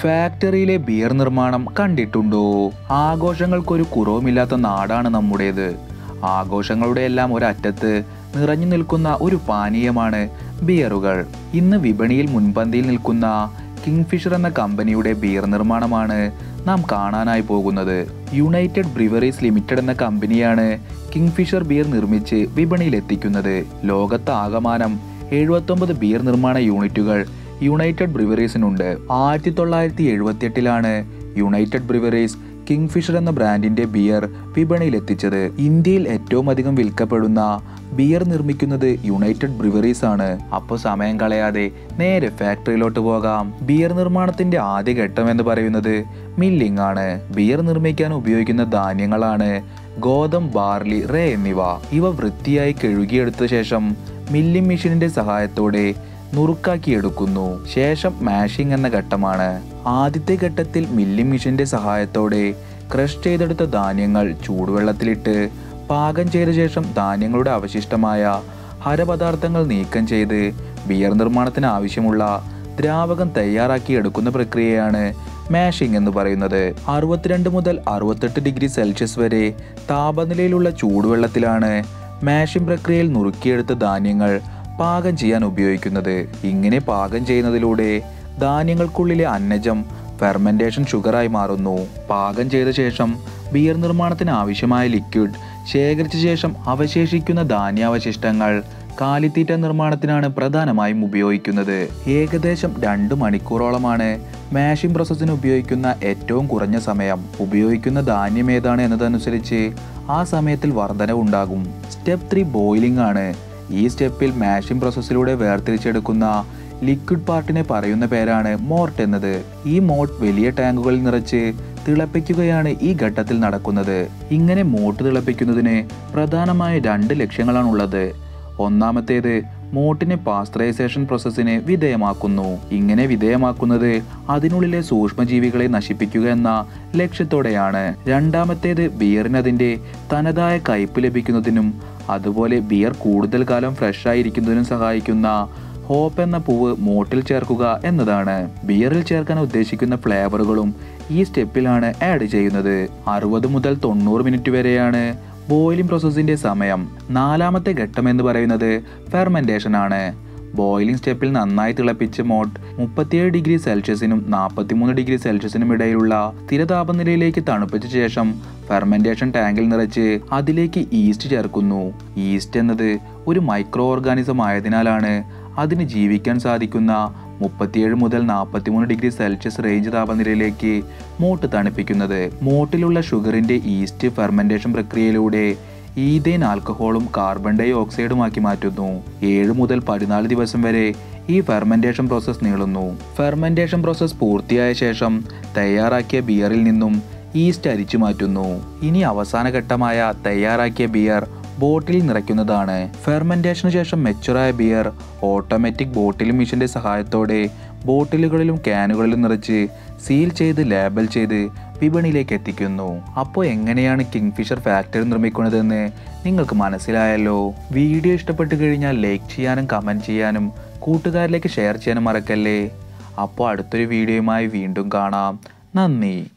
ഫാക്ടറിയിലെ beer നിർമ്മാണം കണ്ടിട്ടുണ്ടോ ആഘോഷങ്ങൾക്കൊരു കുറവുമില്ലാത്ത നാടാണ് നമ്മുടേത് ആഘോഷങ്ങളുടെ എല്ലാം ഒരറ്റത്ത് നിറഞ്ഞു നിൽക്കുന്ന ഒരു പാനീയമാണ് ബിയറുകൾ ഇന്ന് വിപണിയിൽ മുൻപന്തിയിൽ നിൽക്കുന്ന കിങ്ഫിഷർ എന്ന കമ്പനിയുടെ ബിയർ നിർമ്മാണമാണ് നാം കാണാനായി പോകുന്നത് യുണൈറ്റഡ് ബ്രിവറീസ് ലിമിറ്റഡ് എന്ന കമ്പനിയാണ് കിങ്ഫിഷർ ബിയർ നിർമ്മിച്ച് വിപണിയിൽ എത്തിക്കുന്നത് ലോകത്ത് ആകമാനം എഴുപത്തൊമ്പത് ബിയർ നിർമ്മാണ യൂണിറ്റുകൾ യുണൈറ്റഡ് ബ്രിവറീസിനുണ്ട് ആയിരത്തി തൊള്ളായിരത്തി എഴുപത്തിയെട്ടിലാണ് യുണൈറ്റഡ് ബ്രിവറീസ് കിങ്ഫിഷർ എന്ന ബ്രാൻഡിന്റെ ബിയർ വിപണിയിൽ എത്തിച്ചത് ഇന്ത്യയിൽ ഏറ്റവും അധികം വിൽക്കപ്പെടുന്ന ബിയർ നിർമ്മിക്കുന്നത് യുണൈറ്റഡ് ബ്രിവറീസ് ആണ് അപ്പോൾ സമയം കളയാതെ നേരെ ഫാക്ടറിയിലോട്ട് പോകാം ബിയർ നിർമ്മാണത്തിന്റെ ആദ്യ ഘട്ടം എന്ന് പറയുന്നത് മില്ലിംഗ് ആണ് ബിയർ നിർമ്മിക്കാൻ ഉപയോഗിക്കുന്ന ധാന്യങ്ങളാണ് ഗോതം ബാർലി റേ എന്നിവ ഇവ വൃത്തിയായി കഴുകിയെടുത്ത ശേഷം മില്ലിംഗ് മെഷീനിന്റെ സഹായത്തോടെ നുറുക്കാക്കി എടുക്കുന്നു ശേഷം മാഷിംഗ് എന്ന ഘട്ടമാണ് ആദ്യത്തെ ഘട്ടത്തിൽ മില്ലിംഗ് മെഷീന്റെ സഹായത്തോടെ ക്രഷ് ചെയ്തെടുത്ത ധാന്യങ്ങൾ ചൂടുവെള്ളത്തിലിട്ട് പാകം ചെയ്ത ശേഷം ധാന്യങ്ങളുടെ അവശിഷ്ടമായ ഹരപദാർത്ഥങ്ങൾ നീക്കം ചെയ്ത് ബിയർ നിർമ്മാണത്തിന് ആവശ്യമുള്ള ദ്രാവകം തയ്യാറാക്കി എടുക്കുന്ന പ്രക്രിയയാണ് മാഷിംഗ് എന്ന് പറയുന്നത് അറുപത്തിരണ്ട് മുതൽ അറുപത്തെട്ട് ഡിഗ്രി സെൽഷ്യസ് വരെ താപനിലയിലുള്ള ചൂടുവെള്ളത്തിലാണ് മാഷിംഗ് പ്രക്രിയയിൽ നുറുക്കിയെടുത്ത ധാന്യങ്ങൾ പാകം ചെയ്യാൻ ഉപയോഗിക്കുന്നത് ഇങ്ങനെ പാകം ചെയ്യുന്നതിലൂടെ ധാന്യങ്ങൾക്കുള്ളിലെ അന്നജം ഫെർമെന്റേഷൻ ഷുഗറായി മാറുന്നു പാകം ചെയ്ത ശേഷം ബിയർ നിർമ്മാണത്തിന് ആവശ്യമായ ലിക്വിഡ് ശേഖരിച്ച ശേഷം അവശേഷിക്കുന്ന ധാന്യാവശിഷ്ടങ്ങൾ കാലിത്തീറ്റ നിർമ്മാണത്തിനാണ് പ്രധാനമായും ഉപയോഗിക്കുന്നത് ഏകദേശം രണ്ട് മണിക്കൂറോളമാണ് മാഷിംഗ് പ്രോസസ്സിന് ഉപയോഗിക്കുന്ന ഏറ്റവും കുറഞ്ഞ സമയം ഉപയോഗിക്കുന്ന ധാന്യം ഏതാണ് എന്നതനുസരിച്ച് ആ സമയത്തിൽ വർധനവ് ഉണ്ടാകും സ്റ്റെപ്പ് ത്രീ ബോയിലിംഗ് ആണ് ഈ സ്റ്റെപ്പിൽ മാഷിംഗ് പ്രോസസ്സിലൂടെ വേർതിരിച്ചെടുക്കുന്ന ലിക്വിഡ് പാർട്ടിനെ പറയുന്ന പേരാണ് മോർട്ട് എന്നത് ഈ മോട്ട് വലിയ ടാങ്കുകളിൽ നിറച്ച് തിളപ്പിക്കുകയാണ് ഈ ഘട്ടത്തിൽ നടക്കുന്നത് ഇങ്ങനെ മോട്ട് തിളപ്പിക്കുന്നതിന് പ്രധാനമായ രണ്ട് ലക്ഷ്യങ്ങളാണുള്ളത് ഒന്നാമത്തേത് മോട്ടിനെ പാസ്ചറൈസേഷൻ പ്രോസസ്സിന് വിധേയമാക്കുന്നു ഇങ്ങനെ വിധേയമാക്കുന്നത് അതിനുള്ളിലെ സൂക്ഷ്മജീവികളെ നശിപ്പിക്കുക എന്ന ലക്ഷ്യത്തോടെയാണ് രണ്ടാമത്തേത് ബിയറിന് അതിൻ്റെ തനതായ കയ്പ് ലഭിക്കുന്നതിനും അതുപോലെ ബിയർ കൂടുതൽ കാലം ഫ്രഷ് ആയിരിക്കുന്നതിനും സഹായിക്കുന്ന ഹോപ്പ് എന്ന പൂവ് മോട്ടിൽ ചേർക്കുക എന്നതാണ് ബിയറിൽ ചേർക്കാൻ ഉദ്ദേശിക്കുന്ന ഫ്ലേവറുകളും ഈ സ്റ്റെപ്പിലാണ് ആഡ് ചെയ്യുന്നത് അറുപത് മുതൽ തൊണ്ണൂറ് മിനിറ്റ് വരെയാണ് ബോയിലിംഗ് പ്രോസസ്സിന്റെ സമയം നാലാമത്തെ ഘട്ടം എന്ന് പറയുന്നത് ഫെർമെന്റേഷൻ ആണ് ബോയിലിംഗ് സ്റ്റെപ്പിൽ നന്നായി തിളപ്പിച്ച മോട്ട് മുപ്പത്തിയേഴ് ഡിഗ്രി സെൽഷ്യസിനും നാൽപ്പത്തിമൂന്ന് ഡിഗ്രി സെൽഷ്യസിനും ഇടയിലുള്ള സ്ഥിര താപനിലയിലേക്ക് തണുപ്പിച്ച ശേഷം ഫെർമെന്റേഷൻ ടാങ്കിൽ നിറച്ച് അതിലേക്ക് ഈസ്റ്റ് ചേർക്കുന്നു ഈസ്റ്റ് എന്നത് ഒരു മൈക്രോ ഓർഗാനിസം ആയതിനാലാണ് അതിന് ജീവിക്കാൻ സാധിക്കുന്ന മുപ്പത്തിയേഴ് മുതൽ നാൽപ്പത്തിമൂന്ന് ഡിഗ്രി സെൽഷ്യസ് റേഞ്ച് താപനിലയിലേക്ക് മോട്ട് തണുപ്പിക്കുന്നത് മോട്ടിലുള്ള ഷുഗറിന്റെ ഈസ്റ്റ് ഫെർമെന്റേഷൻ പ്രക്രിയയിലൂടെ ഈതേൻ ആൽക്കഹോളും കാർബൺ ഡൈ ഓക്സൈഡുമാക്കി മാറ്റുന്നു ഏഴ് മുതൽ പതിനാല് ദിവസം വരെ ഈ ഫെർമെന്റേഷൻ പ്രോസസ്സ് നീളുന്നു ഫെർമെന്റേഷൻ പ്രോസസ്സ് പൂർത്തിയായ ശേഷം തയ്യാറാക്കിയ ബിയറിൽ നിന്നും ഈസ്റ്റ് അരിച്ചു മാറ്റുന്നു ഇനി അവസാന ഘട്ടമായ തയ്യാറാക്കിയ ബിയർ ബോട്ടിൽ നിറയ്ക്കുന്നതാണ് ഫെർമെന്റേഷന് ശേഷം മെച്ചുറായ ബിയർ ഓട്ടോമാറ്റിക് ബോട്ടിലിംഗ് മെഷീന്റെ സഹായത്തോടെ ബോട്ടിലുകളിലും ക്യാനുകളിലും നിറച്ച് സീൽ ചെയ്ത് ലേബൽ ചെയ്ത് വിപണിയിലേക്ക് എത്തിക്കുന്നു അപ്പോൾ എങ്ങനെയാണ് കിങ്ഫിഷർ ഫാക്ടറി നിർമ്മിക്കുന്നതെന്ന് നിങ്ങൾക്ക് മനസ്സിലായല്ലോ വീഡിയോ ഇഷ്ടപ്പെട്ട് കഴിഞ്ഞാൽ ലൈക്ക് ചെയ്യാനും കമൻറ്റ് ചെയ്യാനും കൂട്ടുകാരിലേക്ക് ഷെയർ ചെയ്യാനും മറക്കല്ലേ അപ്പോൾ അടുത്തൊരു വീഡിയോയുമായി വീണ്ടും കാണാം നന്ദി